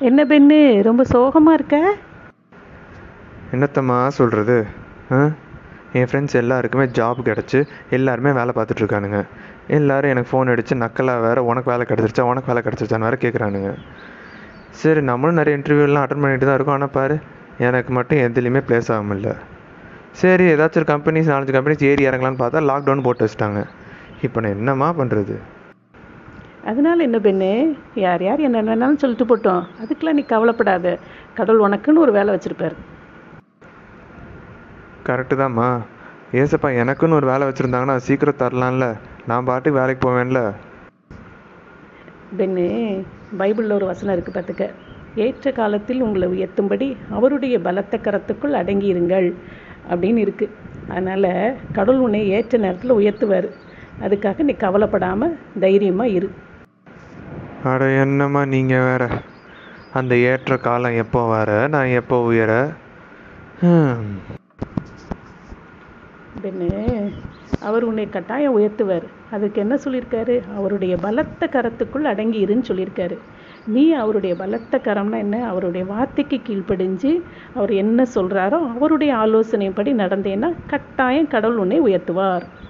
என்ன பெண்ணு ரொம்ப சோகமாக இருக்க என்னத்தம்மா சொல்கிறது ஆ என் ஃப்ரெண்ட்ஸ் எல்லாருக்குமே ஜாப் கிடச்சி எல்லாருமே வேலை பார்த்துட்ருக்கானுங்க எல்லாரும் எனக்கு ஃபோன் அடித்து நக்கலாக வேறு உனக்கு வேலை கிடச்சிருச்சா உனக்கு வேலை கிடச்சிருச்சான்னு வேறு கேட்குறானுங்க சரி நம்மளும் நிறைய இன்டர்வியூலாம் அட்டன் பண்ணிட்டு தான் இருக்கோம் ஆனால் பாரு எனக்கு மட்டும் எதுலேயுமே ப்ளேஸ் ஆக முடியல சரி ஏதாச்சும் ஒரு கம்பெனிஸ் நாலஞ்சு கம்பெனிஸ் ஏறி இறங்கலான்னு பார்த்தா லாக்டவுன் போட்டு வச்சிட்டாங்க இப்போ நான் என்னம்மா பண்ணுறது அதனால என்ன பெண்ணு யார் யார் என்ன வேணாலும் சொல்லிட்டு போட்டோம் அதுக்கெல்லாம் நீ கவலைப்படாத கடவுள் உனக்குன்னு ஒரு வேலை வச்சுருப்பாரு கரெக்டு தான்மா ஏசப்பா எனக்குன்னு ஒரு வேலை வச்சுருந்தாங்கன்னா அது சீக்கிரம் தரலாம்ல நான் பாட்டுக்கு வேலைக்கு போவேன்ல பெண்ணு பைபிளில் ஒரு வசனம் இருக்குது பார்த்துக்க ஏற்ற காலத்தில் உங்களை உயர்த்தும்படி அவருடைய பலத்த கரத்துக்குள் அடங்கியிருங்கள் அப்படின்னு இருக்குது அதனால் கடவுள் உன்னை ஏற்ற நேரத்தில் உயர்த்துவார் அதுக்காக நீ கவலைப்படாமல் தைரியமாக இரு அட என்னம்மா நீங்கள் வேற அந்த ஏற்ற காலம் எப்போ வர நான் எப்போ உயர ஹம். பெண்ணு அவர் உன்னை கட்டாயம் உயர்த்துவார் அதுக்கு என்ன சொல்லியிருக்காரு அவருடைய பலத்த கரத்துக்குள் அடங்கி இருன்னு சொல்லியிருக்காரு நீ அவருடைய பலத்த கரம்னா என்ன அவருடைய வார்த்தைக்கு கீழ்ப்படிஞ்சு அவர் என்ன சொல்கிறாரோ அவருடைய ஆலோசனைப்படி நடந்தேன்னா கட்டாயம் கடவுள் உன்னை உயர்த்துவார்